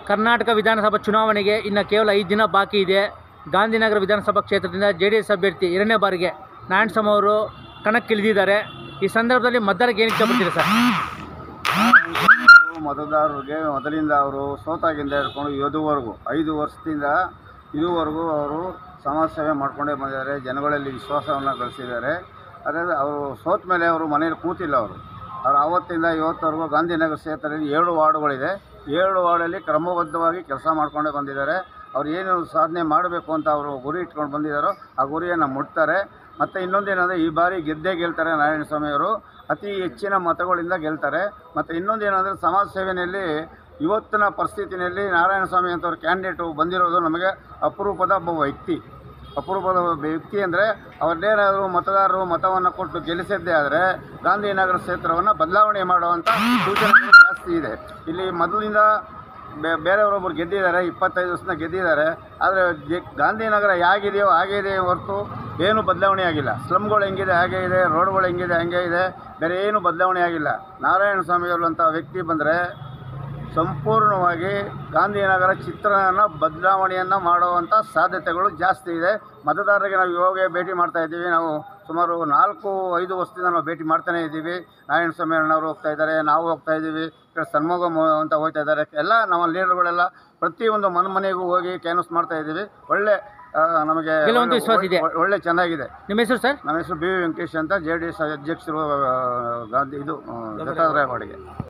ಕರ್ನಾಟಕ ವಿಧಾನಸಭಾ ಚುನಾವಣೆಗೆ ಇನ್ನು ಕೇವಲ ಐದು ದಿನ ಬಾಕಿ ಇದೆ ಗಾಂಧಿನಗರ ವಿಧಾನಸಭಾ ಕ್ಷೇತ್ರದಿಂದ ಜೆ ಡಿ ಎಸ್ ಅಭ್ಯರ್ಥಿ ಎರಡನೇ ಬಾರಿಗೆ ನಾರಾಯಣಸ್ವಾಮಿ ಅವರು ಕಣಕ್ಕಿಳಿದಿದ್ದಾರೆ ಈ ಸಂದರ್ಭದಲ್ಲಿ ಮತದಾರರಿಗೆ ಏನು ಇಷ್ಟಪಡ್ತೀರಾ ಸರ್ ಮತದಾರರಿಗೆ ಮೊದಲಿಂದ ಅವರು ಸೋತಾಗಿಂದ ಹಿಡ್ಕೊಂಡು ಇದುವರೆಗೂ ಐದು ವರ್ಷದಿಂದ ಇದುವರೆಗೂ ಅವರು ಸಮಾಜ ಸೇವೆ ಮಾಡ್ಕೊಂಡೇ ಬಂದಿದ್ದಾರೆ ಜನಗಳಲ್ಲಿ ವಿಶ್ವಾಸವನ್ನು ಗಳಿಸಿದ್ದಾರೆ ಅದೇ ಅವರು ಸೋತ ಮೇಲೆ ಅವರು ಮನೇಲಿ ಕೂತಿಲ್ಲ ಅವರು ಅವ್ರು ಆವತ್ತಿಂದ ಇವತ್ತವರೆಗೂ ಗಾಂಧಿನಗರ ಕ್ಷೇತ್ರದಲ್ಲಿ ಏಳು ವಾರ್ಡುಗಳಿದೆ ಏಳು ವಾರ್ಡಲ್ಲಿ ಕ್ರಮಬದ್ಧವಾಗಿ ಕೆಲಸ ಮಾಡ್ಕೊಂಡೇ ಬಂದಿದ್ದಾರೆ ಅವ್ರು ಏನು ಸಾಧನೆ ಮಾಡಬೇಕು ಅಂತ ಅವರು ಗುರಿ ಇಟ್ಕೊಂಡು ಬಂದಿದ್ದಾರೋ ಆ ಗುರಿಯನ್ನು ಮುಟ್ತಾರೆ ಮತ್ತು ಇನ್ನೊಂದೇನೆಂದರೆ ಈ ಬಾರಿ ಗೆದ್ದೇ ಗೆಲ್ತಾರೆ ನಾರಾಯಣಸ್ವಾಮಿ ಅವರು ಅತಿ ಹೆಚ್ಚಿನ ಮತಗಳಿಂದ ಗೆಲ್ತಾರೆ ಮತ್ತು ಇನ್ನೊಂದೇನೆಂದರೆ ಸಮಾಜ ಸೇವೆಯಲ್ಲಿ ಇವತ್ತಿನ ಪರಿಸ್ಥಿತಿನಲ್ಲಿ ನಾರಾಯಣಸ್ವಾಮಿ ಅಂತವ್ರ ಕ್ಯಾಂಡಿಡೇಟು ಬಂದಿರೋದು ನಮಗೆ ಅಪರೂಪದ ಒಬ್ಬ ವ್ಯಕ್ತಿ ಅಪರೂಪದ ಒಬ್ಬ ವ್ಯಕ್ತಿ ಅಂದರೆ ಅವ್ರನ್ನೇನಾದರೂ ಮತದಾರರು ಮತವನ್ನು ಕೊಟ್ಟು ಗೆಲ್ಲಿಸಿದ್ದೇ ಆದರೆ ಗಾಂಧಿನಗರ ಕ್ಷೇತ್ರವನ್ನು ಬದಲಾವಣೆ ಮಾಡುವಂಥ ಸೂಚನೆಗಳು ಜಾಸ್ತಿ ಇದೆ ಇಲ್ಲಿ ಮೊದಲಿಂದ ಬೇ ಬೇರೆಯವರೊಬ್ಬರು ಗೆದ್ದಿದ್ದಾರೆ ಇಪ್ಪತ್ತೈದು ವರ್ಷನ ಗೆದ್ದಿದ್ದಾರೆ ಆದರೆ ಜೆ- ಗಾಂಧಿನಗರ ಹೇಗಿದೆಯೋ ಹಾಗೆ ಇದೆ ಹೊರತು ಏನು ಬದಲಾವಣೆ ಆಗಿಲ್ಲ ಸ್ಲಮ್ಗಳು ಹೆಂಗಿದೆ ಹಾಗೆ ಇದೆ ರೋಡ್ಗಳು ಹೆಂಗಿದೆ ಹಾಗೆ ಇದೆ ಬೇರೆ ಏನು ಬದಲಾವಣೆ ಆಗಿಲ್ಲ ನಾರಾಯಣ ಸ್ವಾಮಿಯವರು ಅಂತ ವ್ಯಕ್ತಿ ಬಂದರೆ ಸಂಪೂರ್ಣವಾಗಿ ಗಾಂಧಿನಗರ ಚಿತ್ರನ ಬದಲಾವಣೆಯನ್ನು ಮಾಡುವಂಥ ಸಾಧ್ಯತೆಗಳು ಜಾಸ್ತಿ ಇದೆ ಮತದಾರರಿಗೆ ನಾವು ಇವಾಗ ಭೇಟಿ ಮಾಡ್ತಾ ಇದ್ದೀವಿ ನಾವು ಸುಮಾರು ನಾಲ್ಕು ಐದು ವರ್ಷದಿಂದ ನಾವು ಭೇಟಿ ಮಾಡ್ತಾನೇ ಇದ್ದೀವಿ ನಾರಾಯಣ ಸ್ವಾಮಿ ಅಣ್ಣವರು ಹೋಗ್ತಾ ಇದ್ದಾರೆ ನಾವು ಹೋಗ್ತಾ ಇದ್ದೀವಿ ಈ ಕಡೆ ಸನ್ಮೋಗಮ್ ಅಂತ ಹೋಗ್ತಾ ಇದ್ದಾರೆ ಎಲ್ಲ ನಮ್ಮ ಲೀಡರ್ಗಳೆಲ್ಲ ಪ್ರತಿಯೊಂದು ಮನೆ ಮನೆಗೂ ಹೋಗಿ ಕ್ಯಾನ್ವಸ್ ಮಾಡ್ತಾ ಇದ್ದೀವಿ ಒಳ್ಳೆ ಆ, ನಮಗೆ ಗೆಲ್ಲುವಂಥ ವಿಶ್ವಾಸ ಇದೆ. ಒಳ್ಳೆ- ಒಳ್ಳೆ ಚೆನ್ನಾಗಿದೆ ನಿಮ್ಮ ಹೆಸರು ಸರ್ ನಮ್ಮ ಹೆಸರು ಬಿ ವಿ ವೆಂಕಟೇಶ್ ಅಂತ ಜೆ ಡಿ ಎಸ್ ಅಧ್ಯಕ್ಷರು ಆ, ಗಾಂಧಿ ಇದು ಆ, ದತ್ತಾತ್ರೇಯ ವಾರ್ಡ್ಗೆ